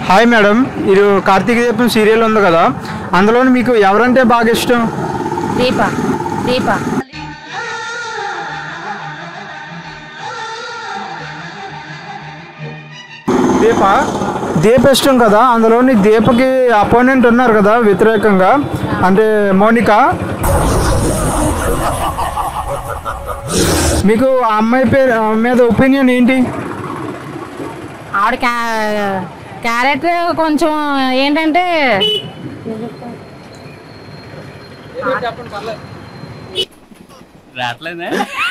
Hi madam ఇది కార్తీక దీపం serial ఉంది కదా అందులో మీకు ఎవరంటే బాగా ఇష్టం దీప దీప దీప దీప ఇష్టం కదా అందులోని దీపకి అపోనెంట్ ఉన్నారు కదా వ్యతిరేకంగా అంటే మోనిక మీకు ఆ అమ్మాయి పేరు ఆ మీద ఒపీనియన్ ఏంటి ఆవిడ క్యా క్యారెక్టర్ కొంచెం ఏంటంటే రావట్లేదే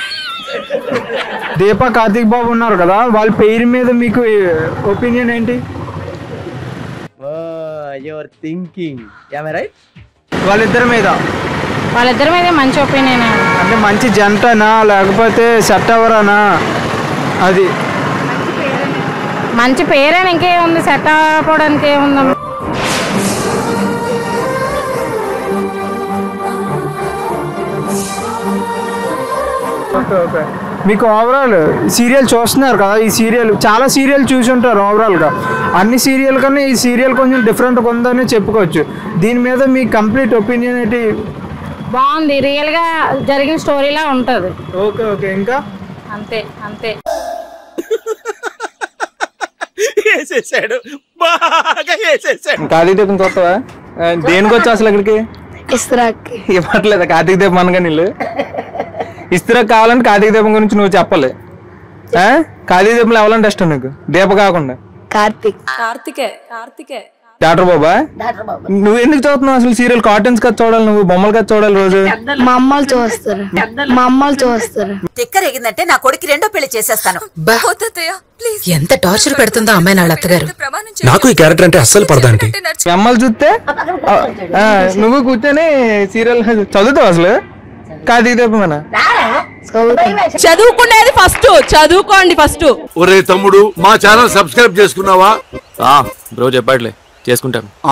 దీప కార్తీక్ బాబు ఉన్నారు కదా వాళ్ళ పేరు మీద మీకు ఒపీనియన్ ఏంటి యువర్ థింకింగ్ రైట్ వాళ్ళిద్దరి మీద వాళ్ళిద్దరి మీద మంచి ఒపీనియన్ అంటే మంచి జంటనా లేకపోతే సెట్ అవరానా అది మంచి పేరేనా ఇంకేముంది సెట్ అవ్వడానికి ఏముంది ఓకే ఓకే మీకు ఓవరాల్ సీరియల్ చూస్తున్నారు కదా ఈ సీరియల్ చాలా సీరియల్ చూసి ఉంటారు ఓవరాల్గా అన్ని సీరియల్ కన్నా ఈ సీరియల్ కొంచెం డిఫరెంట్గా ఉందని చెప్పుకోవచ్చు దీని మీద మీ కంప్లీట్ ఒపీనియన్ ఏంటి బాగుంది రియల్గా జరిగిన స్టోరీలా ఉంటుంది ఓకే ఓకే ఇంకా అంతే అంతే వేసేసాడు బాగా వేసేసాడు కార్తీక దీపం చూస్తావా ఆ, దేనికి వచ్చా అసలు ఇక్కడికి ఇస్రాక్ ఇవ్వట్లేదు కార్తీక దీపం అనగా నీళ్ళు ఇస్త్రా కావాలంటే కార్తీక దీపం గురించి నువ్వు చెప్పాలి ఆ? కార్తీక దీపంలో ఎవరంటే ఇష్టం నీకు దీప కాకుండా కార్తిక్ కార్తికే కార్తికే డాక్టర్ బాబా నువ్వు ఎందుకు చూస్తున్నావు అసలు సీరియల్ కార్టూన్స్ కదా చూడాలి నువ్వు బొమ్మలు కదా చూడాలి రోజు మా అమ్మలు చూస్తారు మా అమ్మలు చూస్తారు తిక్కరేగిందంటే నా కొడుకు రెండో పెళ్లి చేసేస్తాను ప్లీజ్ ఎంత టార్చర్ పెడుతుందో అమ్మాయి నా అత్తగారు ప్రమాణం నాకు ఈ క్యారెక్టర్ అంటే అస్సలు పడదండి మీ అమ్మలు చూస్తే ఆ, ఆ, నువ్వు కూర్చొని సీరియల్ చదువుతావు అసలు కార్తీక దీపం అన్న చదువుకునేది ఫస్ట్ చదువుకోండి ఫస్ట్ ఒరే తమ్ముడు మా ఛానల్ సబ్స్క్రైబ్ చేసుకున్నావా బ్రో చెప్పట్లే చేసుకుంటాను